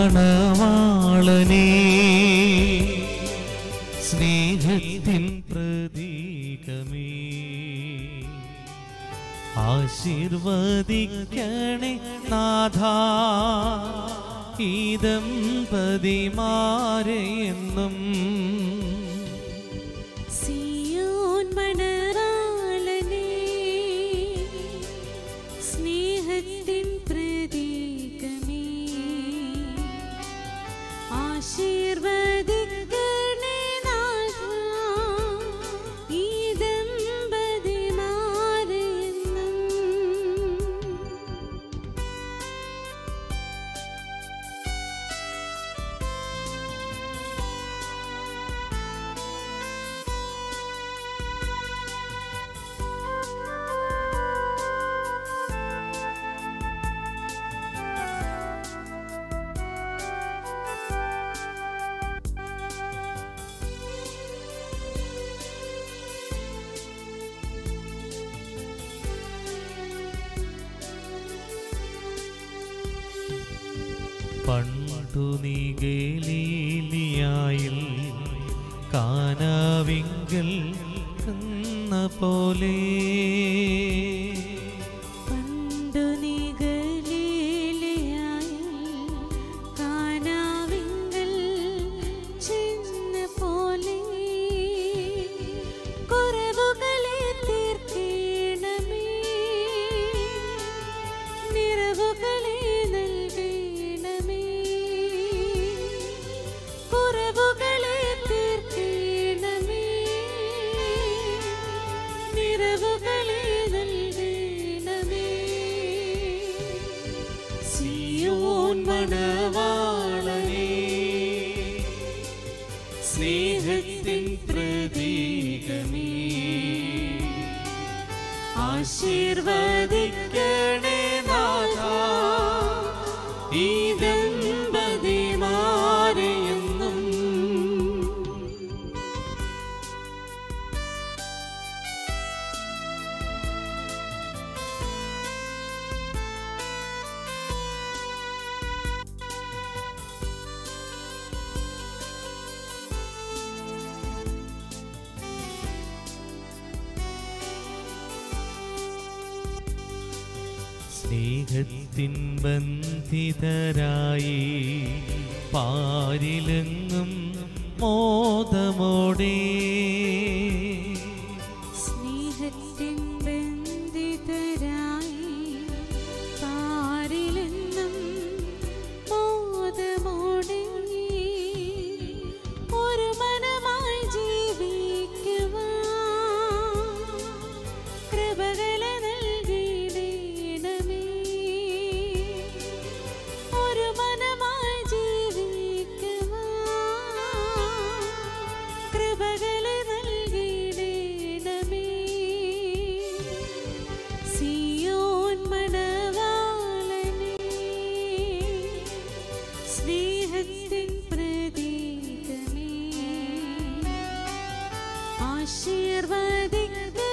മണവാളനേ സ്നേഹത്തിൻ പ്രതീകമേ ആശീർവദിക്കണേ നാഥ ഈ ദമ്പതിമാരെ എന്നും സിയോൻ മണറാളനേ സ്നേഹത്തിൻ പ്രതീകമേ ആശീർവദിക്കണേ നാഥാ ഈ ദമ്പതിമാരെ എന്നും പണ്ടു നീ ഗലീലിയായിൽ കാനാവിങ്കൽ എന്ന പോലെ പണ്ടു നീ ഗലീലയായി കാനാവിങ്കൽ ചെന്ന പോലെ കുറവുകളെ തീർക്കേണമേ നിറവുകളെ നൽകണമേ കുറവുകളെ തീർക്കേണമേ നിറവുകളെ നൽകണമേ സിയോൻ മണവാളനേ സ്നേഹത്തിൻ പ്രതീകമേ ആശീർവദിക്കണേ നാഥ ഈ ദമ്പതിമാരെ എന്നും സ്നേഹത്തിൻ ബന്ധിതരായി പാരിലെങ്ങും മോദമോടെ സ്നേഹത്തിൻ ബന്ധിതരായി പാരിലെന്നും മോദമോടെ ഒരു മനമായി ജീവിക്കുവാൻ കൃപകളെ നൽകിയിടണമേ ഒരു മനമായി ജീവിക്കുവാൻ കൃപകളെ നൽകിയിടണമേ സിയോൻ മണവാളനേ സ്നേഹത്തിൻ പ്രതീകമേ ആശീർവദിക്കണേ